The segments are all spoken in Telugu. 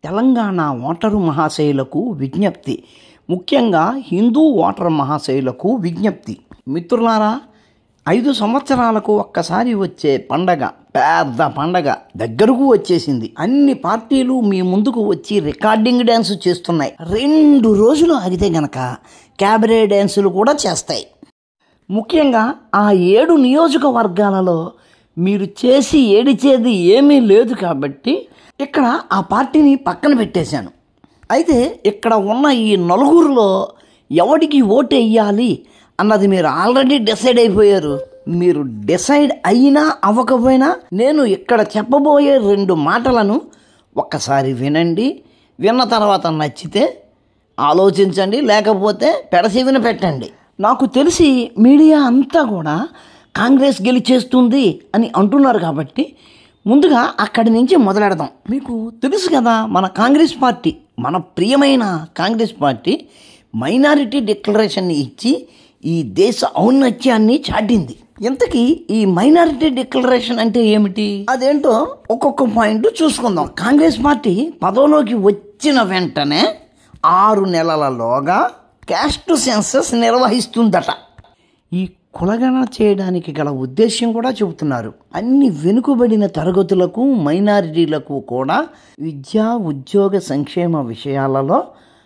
తెలంగాణ ఓటరు మహాశయులకు విజ్ఞప్తి ముఖ్యంగా హిందూ ఓటర్ మహాశయులకు విజ్ఞప్తి మిత్రులారా ఐదు సంవత్సరాలకు ఒక్కసారి వచ్చే పండగ పెద్ద పండగ దగ్గరకు వచ్చేసింది అన్ని పార్టీలు మీ ముందుకు వచ్చి రికార్డింగ్ డ్యాన్స్ చేస్తున్నాయి రెండు రోజులు ఆగితే గనక క్యాబరే డ్యాన్సులు కూడా చేస్తాయి ముఖ్యంగా ఆ ఏడు నియోజకవర్గాలలో మీరు చేసి ఏడిచేది ఏమీ లేదు కాబట్టి ఇక్కడ ఆ పార్టీని పక్కన పెట్టేశాను అయితే ఇక్కడ ఉన్న ఈ నలుగురిలో ఎవడికి ఓటు వేయాలి అన్నది మీరు ఆల్రెడీ డిసైడ్ అయిపోయారు మీరు డిసైడ్ అయినా అవ్వకపోయినా నేను ఇక్కడ చెప్పబోయే రెండు మాటలను ఒక్కసారి వినండి విన్న తర్వాత నచ్చితే ఆలోచించండి లేకపోతే పెడసివిన పెట్టండి నాకు తెలిసి మీడియా అంతా కూడా కాంగ్రెస్ గెలిచేస్తుంది అని అంటున్నారు కాబట్టి ముందుగా అక్కడి నుంచి మొదలెడదాం మీకు తెలుసు కదా మన కాంగ్రెస్ పార్టీ మన ప్రియమైన కాంగ్రెస్ పార్టీ మైనారిటీ డిక్లరేషన్ ఇచ్చి ఈ దేశ ఔన్నత్యాన్ని చాటింది ఇంతకీ ఈ మైనారిటీ డిక్లరేషన్ అంటే ఏమిటి అదేంటో ఒక్కొక్క పాయింట్ చూసుకుందాం కాంగ్రెస్ పార్టీ పదవిలోకి వచ్చిన వెంటనే ఆరు నెలలలోగా క్యాస్ట్ సెన్సస్ నిర్వహిస్తుందట ఈ కులగణన చేయడానికి గల ఉద్దేశ్యం కూడా చెబుతున్నారు అన్ని వెనుకబడిన తరగతులకు మైనారిటీలకు కూడా విద్యా ఉద్యోగ సంక్షేమ విషయాలలో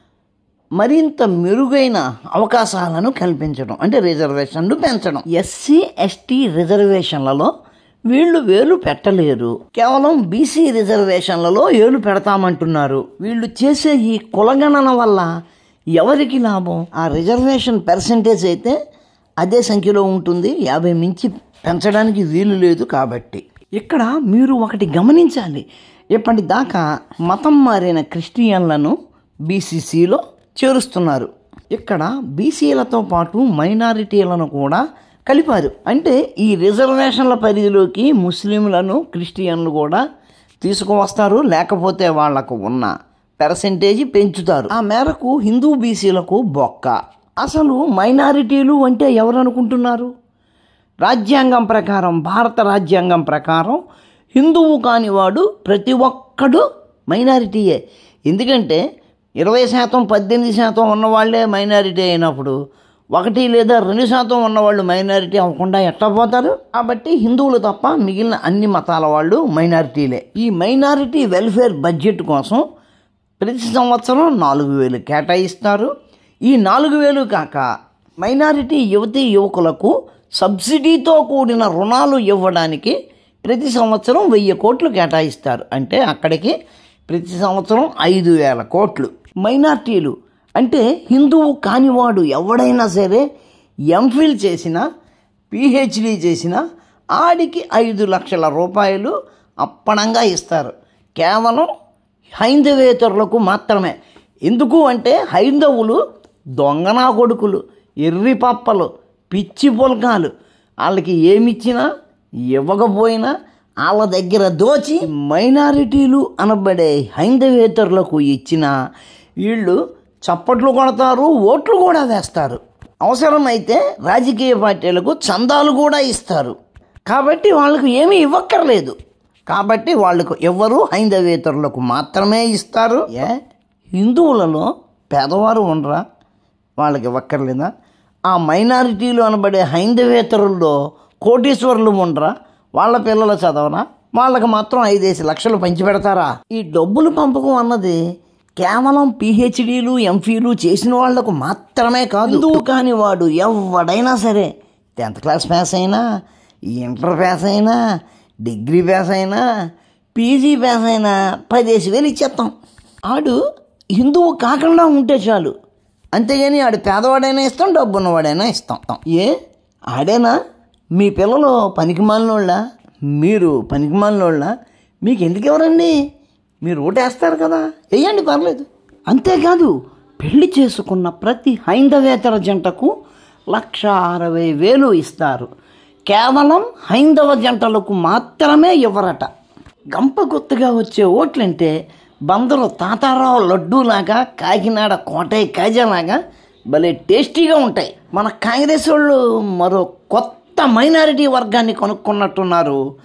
మరింత మెరుగైన అవకాశాలను కల్పించడం అంటే రిజర్వేషన్లు పెంచడం ఎస్సీ ఎస్టీ రిజర్వేషన్లలో వీళ్ళు వేలు పెట్టలేరు కేవలం బీసీ రిజర్వేషన్లలో ఏలు పెడతామంటున్నారు వీళ్ళు చేసే ఈ కులగణన వల్ల ఎవరికి లాభం ఆ రిజర్వేషన్ పర్సంటేజ్ అయితే అదే సంఖ్యలో ఉంటుంది యాభై మించి పెంచడానికి వీలు లేదు కాబట్టి ఇక్కడ మీరు ఒకటి గమనించాలి ఇప్పటిదాకా మతం మారిన క్రిస్టియన్లను బీసీసీలో చేరుస్తున్నారు ఇక్కడ బీసీలతో పాటు మైనారిటీలను కూడా కలిపారు అంటే ఈ రిజర్వేషన్ల పరిధిలోకి ముస్లింలను క్రిస్టియన్లు కూడా తీసుకువస్తారు లేకపోతే వాళ్లకు ఉన్న పర్సంటేజ్ పెంచుతారు ఆ మేరకు హిందూ బీసీలకు బొక్క అసలు మైనారిటీలు అంటే ఎవరు అనుకుంటున్నారు రాజ్యాంగం ప్రకారం భారత రాజ్యాంగం ప్రకారం హిందువు కానివాడు ప్రతి ఒక్కడు మైనారిటీయే ఎందుకంటే ఇరవై శాతం పద్దెనిమిది శాతం ఉన్నవాళ్లే మైనారిటీ అయినప్పుడు ఒకటి లేదా రెండు శాతం ఉన్నవాళ్ళు మైనారిటీ అవ్వకుండా ఎట్లా పోతారు కాబట్టి హిందువులు తప్ప మిగిలిన అన్ని మతాల వాళ్ళు మైనారిటీలే ఈ మైనారిటీ వెల్ఫేర్ బడ్జెట్ కోసం ప్రతి సంవత్సరం నాలుగు వేలు కేటాయిస్తారు ఈ నాలుగు వేలు కాక మైనారిటీ యువతీ యువకులకు సబ్సిడీతో కూడిన రుణాలు ఇవ్వడానికి ప్రతి సంవత్సరం వెయ్యి కోట్లు కేటాయిస్తారు అంటే అక్కడికి ప్రతి సంవత్సరం ఐదు వేల కోట్లు మైనార్టీలు అంటే హిందువు కానివాడు ఎవడైనా సరే ఎంఫిల్ చేసినా పిహెచ్డి చేసినా ఆడికి ఐదు లక్షల రూపాయలు అప్పణంగా ఇస్తారు కేవలం హైందవేతరులకు మాత్రమే ఎందుకు అంటే హైందవులు దొంగనా కొడుకులు ఎర్రి పప్పలు పిచ్చి పుల్కాలు వాళ్ళకి ఏమిచ్చినా ఇవ్వకపోయినా వాళ్ళ దగ్గర దోచి మైనారిటీలు అనబడే హైందవేతరులకు ఇచ్చిన వీళ్ళు చప్పట్లు కొడతారు ఓట్లు కూడా వేస్తారు అవసరమైతే రాజకీయ పార్టీలకు చందాలు కూడా ఇస్తారు కాబట్టి వాళ్ళకు ఏమీ ఇవ్వక్కర్లేదు కాబట్టి వాళ్ళకు ఎవరు హైందవేతరులకు మాత్రమే ఇస్తారు ఏ హిందువులలో పేదవారు ఉండరా వాళ్ళకి ఇవ్వక్కర్లేదా ఆ మైనారిటీలు అనబడే హైందవేతరుల్లో కోటీశ్వరులు ఉండరా వాళ్ళ పిల్లలు చదవరా వాళ్ళకి మాత్రం ఐదేసి లక్షలు పంచిపెడతారా ఈ డబ్బులు పంపకం అన్నది కేవలం పిహెచ్డీలు ఎంఫీలు చేసిన వాళ్లకు మాత్రమే కాదు హిందువు కాని వాడు ఎవడైనా సరే టెన్త్ క్లాస్ పాస్ అయినా ఇంటర్ పాస్ అయినా డిగ్రీ పాస్ అయినా పీజీ పాస్ అయినా పదేసి వేలు ఇచ్చేస్తాం ఆడు హిందువు కాకుండా ఉంటే చాలు అంతేగాని ఆడు పేదవాడైనా ఇస్తాం డబ్బున్నవాడైనా ఇస్తాం ఏ ఆడేనా మీ పిల్లలు పనికిమాలినోళ్ళ మీరు పనికిమాలినోళ్ళ మీకు ఎందుకు ఎవరండి మీరు ఓటేస్తారు కదా వేయండి పర్లేదు అంతేకాదు పెళ్లి చేసుకున్న ప్రతి హైందవేతర జంటకు లక్ష అరవై వేలు ఇస్తారు కేవలం హైందవ జంటలకు మాత్రమే ఇవ్వరట గంప గుర్తుగా వచ్చే ఓట్లంటే బందరు తాతారావు లడ్డూలాగా కాకినాడ కోటయ్య కాజాలాగా భలే టేస్టీగా ఉంటాయి మన కాంగ్రెస్ వాళ్ళు మరో కొత్త మైనారిటీ వర్గాన్ని కొనుక్కున్నట్టున్నారు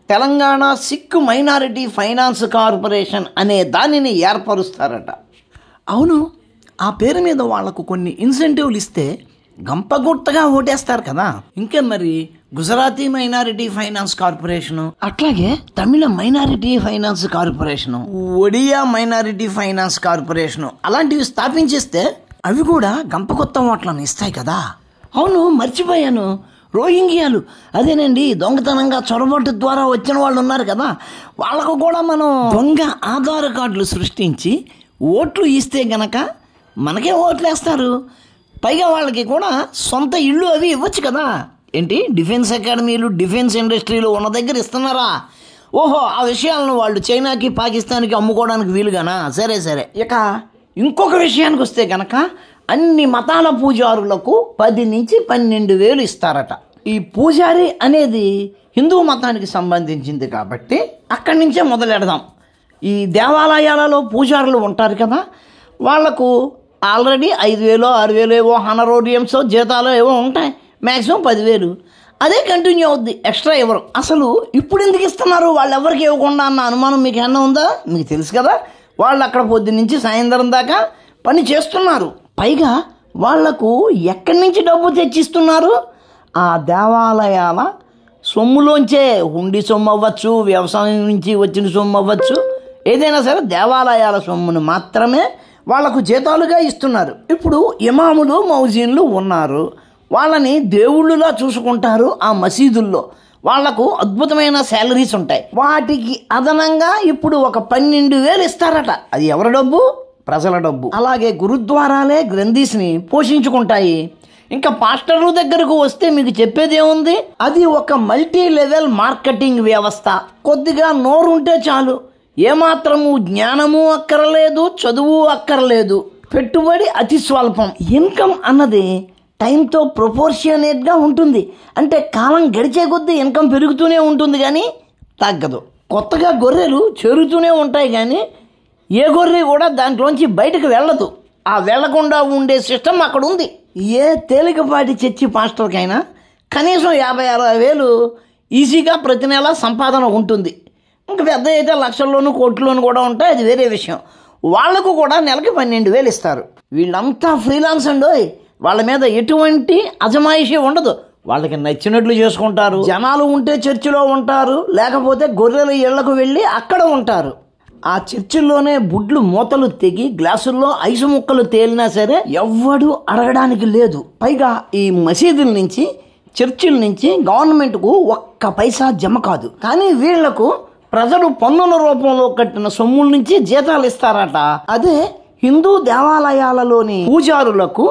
Telangana Sikh minority finance corporation అనే దానిని ఏర్పరుస్తారట అవును ఆ పేరు మీద వాళ్లకు కొన్ని ఇన్సెంటివ్లు ఇస్తే గంపగుట్టగా ఓటేస్తారు కదా ఇంకే మరి గుజరాతీ మైనారిటీ ఫైనాన్స్ కార్పొరేషన్ అట్లాగే Tamil minority finance corporation Odia minority finance corporation అలాంటివి స్థాపించేస్తే అవి కూడా గంపకొత్త ఓట్లను ఇస్తాయి కదా అవును మర్చిపోయాను రోహింగ్యాలు అదేనండి దొంగతనంగా చొరబాటు ద్వారా వచ్చిన వాళ్ళు ఉన్నారు కదా వాళ్ళకు కూడా మనం దొంగ ఆధార్ కార్డులు సృష్టించి ఓట్లు ఇస్తే గనక మనకే ఓట్లు వేస్తారు పైగా వాళ్ళకి కూడా సొంత ఇల్లు అవి ఇవ్వచ్చు కదా ఏంటి డిఫెన్స్ అకాడమీలు డిఫెన్స్ ఇండస్ట్రీలు ఉన్న దగ్గర ఇస్తున్నారా ఓహో ఆ విషయాలను వాళ్ళు చైనాకి పాకిస్తాన్కి అమ్ముకోవడానికి వీలుగానా సరే సరే ఇక ఇంకొక విషయానికి వస్తే గనక అన్ని మతాల పూజారులకు పది నుంచి పన్నెండు వేలు ఇస్తారట ఈ పూజారి అనేది హిందూ మతానికి సంబంధించింది కాబట్టి అక్కడి నుంచే మొదలెడదాం ఈ దేవాలయాలలో పూజారులు ఉంటారు కదా వాళ్లకు ఆల్రెడీ ఐదు వేలు ఆరు వేలు ఏవో హనరోడియమ్స్ జీతాలు ఏవో ఉంటాయి మ్యాక్సిమం పదివేలు అదే కంటిన్యూ అవుద్ది ఎక్స్ట్రా ఇవ్వరు అసలు ఇప్పుడు ఎందుకు ఇస్తున్నారు వాళ్ళు ఎవరికి ఇవ్వకుండా అన్న అనుమానం మీకు ఏమన్నా ఉందా మీకు తెలుసు కదా వాళ్ళు అక్కడ పొద్దు నుంచి సాయంత్రం దాకా పని చేస్తున్నారు పైగా వాళ్లకు ఎక్కడి నుంచి డబ్బు తెచ్చిస్తున్నారు ఆ దేవాలయాల సొమ్ములోంచే హుండి సొమ్ము అవ్వచ్చు వ్యవసాయం నుంచి వచ్చిన సొమ్ము అవ్వచ్చు ఏదైనా సరే దేవాలయాల సొమ్మును మాత్రమే వాళ్లకు జీతాలుగా ఇస్తున్నారు ఇప్పుడు ఇమాములు మౌజీన్లు ఉన్నారు వాళ్ళని దేవుళ్ళులా చూసుకుంటారు ఆ మసీదుల్లో వాళ్లకు అద్భుతమైన శాలరీస్ ఉంటాయి వాటికి అదనంగా ఇప్పుడు ఒక పన్నెండు వేలు ఇస్తారట అది ఎవరి డబ్బు ప్రజల డబ్బు అలాగే గురుద్వారాలే గ్రంథీస్ని పోషించుకుంటాయి ఇంకా పాస్టర్ల దగ్గరకు వస్తే మీకు చెప్పేది ఏముంది అది ఒక మల్టీ లెవెల్ మార్కెటింగ్ వ్యవస్థ కొద్దిగా నోరుంటే చాలు ఏమాత్రము జ్ఞానము అక్కర్లేదు చదువు అక్కర్లేదు పెట్టుబడి అతి స్వల్పం ఇన్కమ్ అన్నది టైంతో ప్రొపోర్షనేట్గా ఉంటుంది అంటే కాలం గడిచే కొద్దీ ఇన్కమ్ పెరుగుతూనే ఉంటుంది కానీ తగ్గదు కొత్తగా గొర్రెలు చేరుతూనే ఉంటాయి కానీ ఏ గొర్రె కూడా దాంట్లోంచి బయటకు వెళ్ళదు ఆ వెళ్లకుండా ఉండే సిస్టమ్ అక్కడ ఉంది ఏ తేలికపాటి చర్చి పాస్టర్కైనా కనీసం యాభై అరవై వేలు ఈజీగా ప్రతి నెల సంపాదన ఉంటుంది ఇంకా పెద్ద అయితే లక్షల్లోనూ కోట్లలోనూ కూడా ఉంటాయి అది వేరే విషయం వాళ్లకు కూడా నెలకి పన్నెండు వేలు ఇస్తారు వీళ్ళంతా ఫ్రీలాన్స్ అండి వాళ్ళ మీద ఎటువంటి అజమాయిషీ ఉండదు వాళ్ళకి నచ్చినట్లు చేసుకుంటారు జనాలు ఉంటే చర్చిలో ఉంటారు లేకపోతే గొర్రెల ఇళ్లకు వెళ్ళి అక్కడ ఉంటారు ఆ చర్చిల్లోనే బుడ్లు మూతలు తెగి గ్లాసుల్లో ఐసు ముక్కలు తేలినా సరే ఎవ్వడు అడగడానికి లేదు పైగా ఈ మసీదుల నుంచి చర్చిల నుంచి గవర్నమెంట్కు ఒక్క పైసా జమ కాదు కానీ వీళ్లకు ప్రజలు పన్నుల రూపంలో కట్టిన సొమ్ముల నుంచి జీతాలు ఇస్తారట అదే హిందూ దేవాలయాలలోని పూజారులకు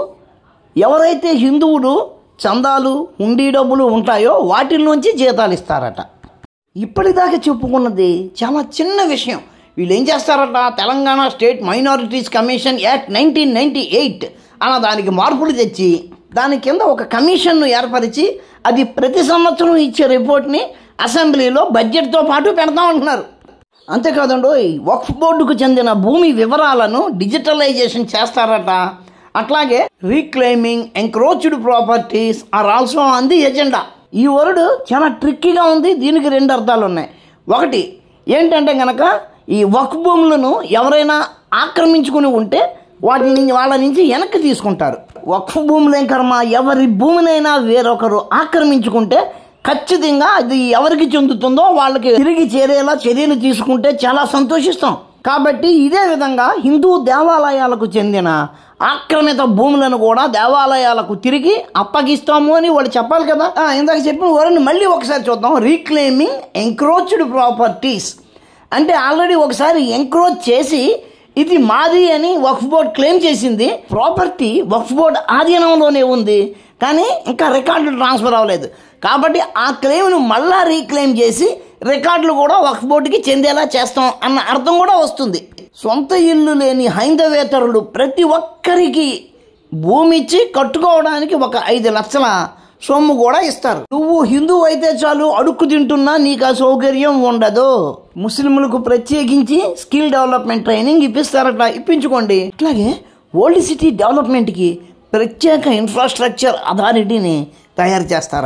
ఎవరైతే హిందువులు చందాలు హుండీ డబ్బులు ఉంటాయో వాటిల్లోంచి జీతాలు ఇస్తారట ఇప్పటిదాకా చెప్పుకున్నది చాలా చిన్న విషయం వీళ్ళు ఏం చేస్తారట Telangana state minorities commission act nineteen ninety eight అన్న దానికి మార్పులు తెచ్చి దాని కింద ఒక కమిషన్ను ఏర్పరిచి అది ప్రతి సంవత్సరం ఇచ్చే రిపోర్ట్ని అసెంబ్లీలో బడ్జెట్తో పాటు పెడతామంటున్నారు అంతేకాదండి వక్ఫ్ బోర్డుకు చెందిన భూమి వివరాలను డిజిటలైజేషన్ చేస్తారట అట్లాగే reclaiming encroached properties are also on the agenda ఈ వర్డ్ చాలా ట్రిక్కీగా ఉంది దీనికి రెండు అర్థాలు ఉన్నాయి ఒకటి ఏంటంటే గనక ఈ వక్ భూములను ఎవరైనా ఆక్రమించుకుని ఉంటే వాటి నుంచి వాళ్ళ నుంచి వెనక్కి తీసుకుంటారు వక్ఫ్ భూములేం కర్మ ఎవరి భూమినైనా వేరొకరు ఆక్రమించుకుంటే ఖచ్చితంగా అది ఎవరికి చెందుతుందో వాళ్ళకి తిరిగి చేరేలా చర్యలు తీసుకుంటే చాలా సంతోషిస్తాం కాబట్టి ఇదే విధంగా హిందూ దేవాలయాలకు చెందిన ఆక్రమిత భూములను కూడా దేవాలయాలకు తిరిగి అప్పగిస్తాము అని వాళ్ళు చెప్పాలి కదా ఆ, ఇందాక చెప్పిన వారిని మళ్ళీ ఒకసారి చూద్దాం రీక్లెయిమింగ్ ఎంక్రోచ్డ్ ప్రాపర్టీస్ అంటే ఆల్రెడీ ఒకసారి ఎంక్రోచ్ చేసి ఇది మాది అని వక్ఫ్ బోర్డ్ క్లెయిమ్ చేసింది ప్రాపర్టీ వక్ఫ్ బోర్డ్ ఆధీనంలోనే ఉంది కానీ ఇంకా రికార్డులు ట్రాన్స్ఫర్ అవ్వలేదు కాబట్టి ఆ క్లెయిమ్ను మళ్ళా రీక్లెయిమ్ చేసి రికార్డులు కూడా వక్ఫ్ బోర్డుకి చెందేలా చేస్తాం అన్న అర్థం కూడా వస్తుంది సొంత ఇల్లు లేని హైందవేతరులు ప్రతి ఒక్కరికి భూమి ఇచ్చి కట్టుకోవడానికి ఒక ఐదు లక్షల సొమ్ము కూడా ఇస్తారు నువ్వు హిందూ అయితే చాలు అడుక్కు తింటున్నా నీకు ఆ సౌకర్యం ఉండదు ముస్లింలకు ప్రత్యేకించి స్కిల్ డెవలప్మెంట్ ట్రైనింగ్ ఇప్పిస్తారట ఇప్పించుకోండి అట్లాగే ఓల్డ్ సిటీ డెవలప్మెంట్కి ప్రత్యేక ఇన్ఫ్రాస్ట్రక్చర్ అథారిటీని తయారు చేస్తారట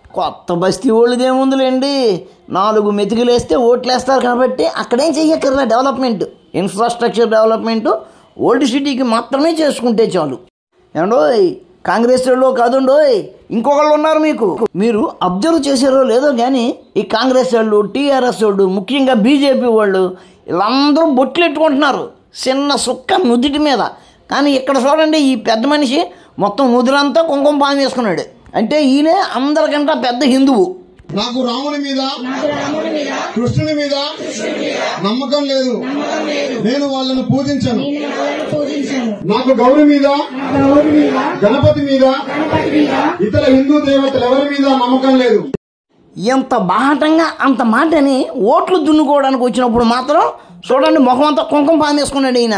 కొత్త బస్తీ వాళ్ళదేముందిలేండి నాలుగు మెతుకులేస్తే ఓట్లేస్తారు కాబట్టి అక్కడేం చెయ్యక్కర్లే డెవలప్మెంట్ ఇన్ఫ్రాస్ట్రక్చర్ డెవలప్మెంట్ ఓల్డ్ సిటీకి మాత్రమే చేసుకుంటే చాలు ఏమండోయ్ కాంగ్రెస్ వాళ్ళు కాదుండోయ్ ఇంకొకళ్ళు ఉన్నారు మీకు మీరు అబ్జర్వ్ చేశారో లేదో కానీ ఈ కాంగ్రెస్ వాళ్ళు టీఆర్ఎస్ వాళ్ళు ముఖ్యంగా బీజేపీ వాళ్ళు వీళ్ళందరూ బొట్లు ఎట్టుకుంటున్నారు చిన్న సుక్క నుదిటి మీద కానీ ఇక్కడ చూడండి ఈ పెద్ద మనిషి మొత్తం నుదురంతా కుంకుమ పాము వేసుకున్నాడు అంటే ఈయనే అందరికంటే పెద్ద హిందువు నాకు రాముని మీద కృష్ణుని మీద నమ్మకం లేదు నేను వాళ్ళను పూజించను నాకు గౌరి మీద గణపతి మీద ఇతర హిందూ దేవతలు ఎవరి మీద నమ్మకం లేదు ఎంత బాహటంగా అంత మాటని ఓట్లు దున్నుకోవడానికి వచ్చినప్పుడు మాత్రం చూడండి ముఖం అంతా కుంకుమ పాము వేసుకున్నాడు ఈయన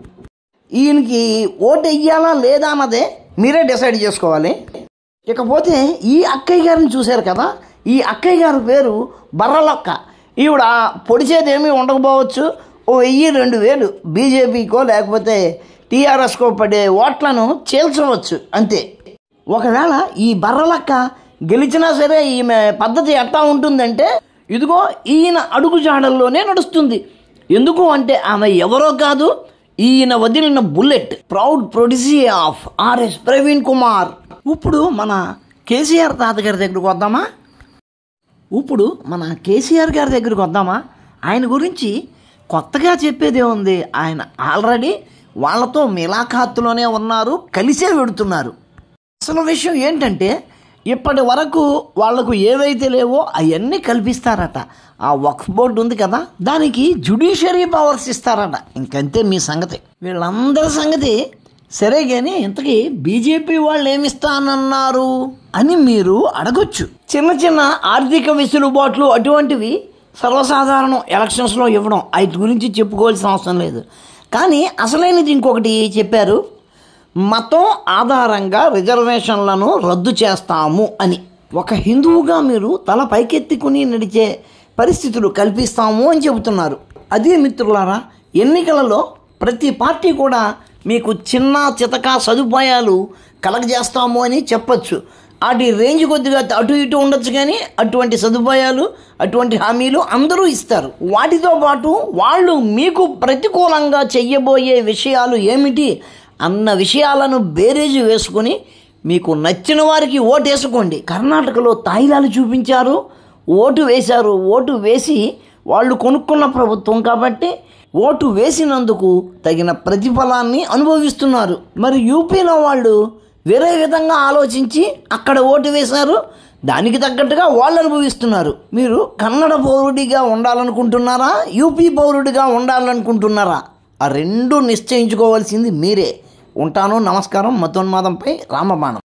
ఈయనకి ఓటు వెయ్యాలా లేదా అన్నదే మీరే డిసైడ్ చేసుకోవాలి ఇకపోతే ఈ అక్కయ్య గారిని చూశారు కదా ఈ అక్కయ్య గారి పేరు బర్రలొక్క ఈవిడ పొడిచేదేమీ ఉండకపోవచ్చు ఓ వెయ్యి రెండు వేలు బీజేపీకో లేకపోతే టీఆర్ఎస్కో పడే ఓట్లను చేల్చవచ్చు అంతే ఒకవేళ ఈ బర్రలక్క గెలిచినా సరే ఈమె పద్ధతి ఎట్టా ఉంటుందంటే ఇదిగో ఈయన అడుగుజాడల్లోనే నడుస్తుంది ఎందుకు అంటే ఆమె ఎవరో కాదు ఈయన వదిలిన బుల్లెట్ ప్రౌడ్ ప్రొడ్యూసీ ఆఫ్ ఆర్ఎస్ ప్రవీణ్ కుమార్ ఇప్పుడు మన కేసీఆర్ తాతగారి దగ్గరికి వద్దామా ఇప్పుడు మన కేసీఆర్ గారి దగ్గరికి వద్దామా ఆయన గురించి కొత్తగా చెప్పేదే ఉంది ఆయన ఆల్రెడీ వాళ్ళతో మిలాఖాత్తులోనే ఉన్నారు కలిసే వెడుతున్నారు అసలు విషయం ఏంటంటే ఇప్పటి వరకు వాళ్లకు ఏవైతే లేవో అవన్నీ కల్పిస్తారట ఆ వక్ఫ్ బోర్డు ఉంది కదా దానికి జుడిషియరీ పవర్స్ ఇస్తారట ఇంకంతే మీ సంగతి వీళ్ళందరి సంగతి సరే కానీ ఇంతకీ బీజేపీ వాళ్ళు ఏమిస్తానన్నారు అని మీరు అడగొచ్చు చిన్న చిన్న ఆర్థిక వెసులుబాట్లు అటువంటివి సర్వసాధారణం ఎలక్షన్స్లో ఇవ్వడం వాటి గురించి చెప్పుకోవాల్సిన అవసరం లేదు కానీ అసలైనది ఇంకొకటి చెప్పారు మతం ఆధారంగా రిజర్వేషన్లను రద్దు చేస్తాము అని ఒక హిందువుగా మీరు తల పైకెత్తుకుని నడిచే పరిస్థితులు కల్పిస్తాము అని చెబుతున్నారు అదే మిత్రులారా ఎన్నికలలో ప్రతి పార్టీ కూడా మీకు చిన్న చితక సదుపాయాలు కలగజేస్తాము అని చెప్పచ్చు వాటి రేంజ్ కొద్దిగా అటు ఇటు ఉండొచ్చు కానీ అటువంటి సదుపాయాలు అటువంటి హామీలు అందరూ ఇస్తారు వాటితో పాటు వాళ్ళు మీకు ప్రతికూలంగా చెయ్యబోయే విషయాలు ఏమిటి అన్న విషయాలను బేరేజు వేసుకొని మీకు నచ్చిన వారికి ఓటు వేసుకోండి కర్ణాటకలో తాయిలాలు చూపించారు ఓటు వేశారు ఓటు వేసి వాళ్ళు కొనుక్కున్న ప్రభుత్వం కాబట్టి ఓటు వేసినందుకు తగిన ప్రతిఫలాన్ని అనుభవిస్తున్నారు మరి యూపీలో వాళ్ళు వేరే విధంగా ఆలోచించి అక్కడ ఓటు వేశారు దానికి తగ్గట్టుగా వాళ్ళు అనుభవిస్తున్నారు మీరు కన్నడ పౌరుడిగా ఉండాలనుకుంటున్నారా యూపీ పౌరుడిగా ఉండాలనుకుంటున్నారా ఆ రెండు నిశ్చయించుకోవాల్సింది మీరే ఉంటాను నమస్కారం మతోన్మాదంపై రామబాణం